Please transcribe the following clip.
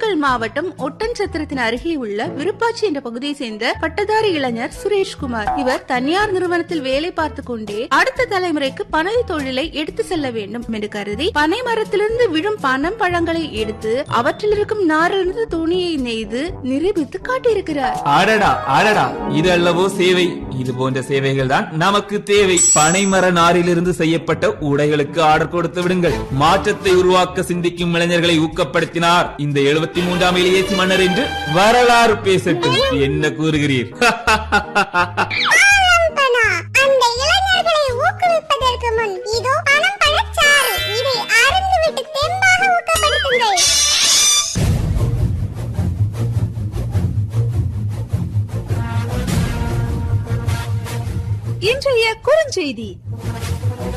நாமக்கல் மாவட்டம் ஒட்டன்சத்திரத்தின் அருகே உள்ள விருப்பாச்சி என்ற பகுதியை சேர்ந்த பட்டதாரி இளைஞர் சுரேஷ்குமார் இவர் தனியார் நிறுவனத்தில் வேலை பார்த்து கொண்டே அடுத்த தலைமுறைக்கு பனை தொழிலை எடுத்து செல்ல வேண்டும் என்று கருதி பனை மரத்திலிருந்து விழும் பனம் பழங்களை எடுத்து அவற்றில் இருக்கும் நாரிலிருந்து துணியை நெய்து நிரூபித்து காட்டியிருக்கிறார் அடடா அடடா இது அல்லவோ சேவை இது போன்ற சேவைகள் தான் நமக்கு தேவை பனைமர நாரிலிருந்து செய்யப்பட்ட உடைகளுக்கு ஆர்டர் கொடுத்து விடுங்கள் மாற்றத்தை உருவாக்க சிந்திக்கும் இளைஞர்களை ஊக்கப்படுத்தினார் இந்த எழுபத்தி மூன்றாம் இளையேசி மன்னர் என்று வரலாறு பேசட்டும் என்ன கூறுகிறீர் ஆலம்பனா, அந்த இளைஞர்களை ஊக்குவிப்பதற்கு முன் இதோ பணம் பழச்சாறு இதை அருந்துவிட்டு தெம்பாக ஊக்கப்படுத்துங்கள் இன்றைய குறுஞ்செய்தி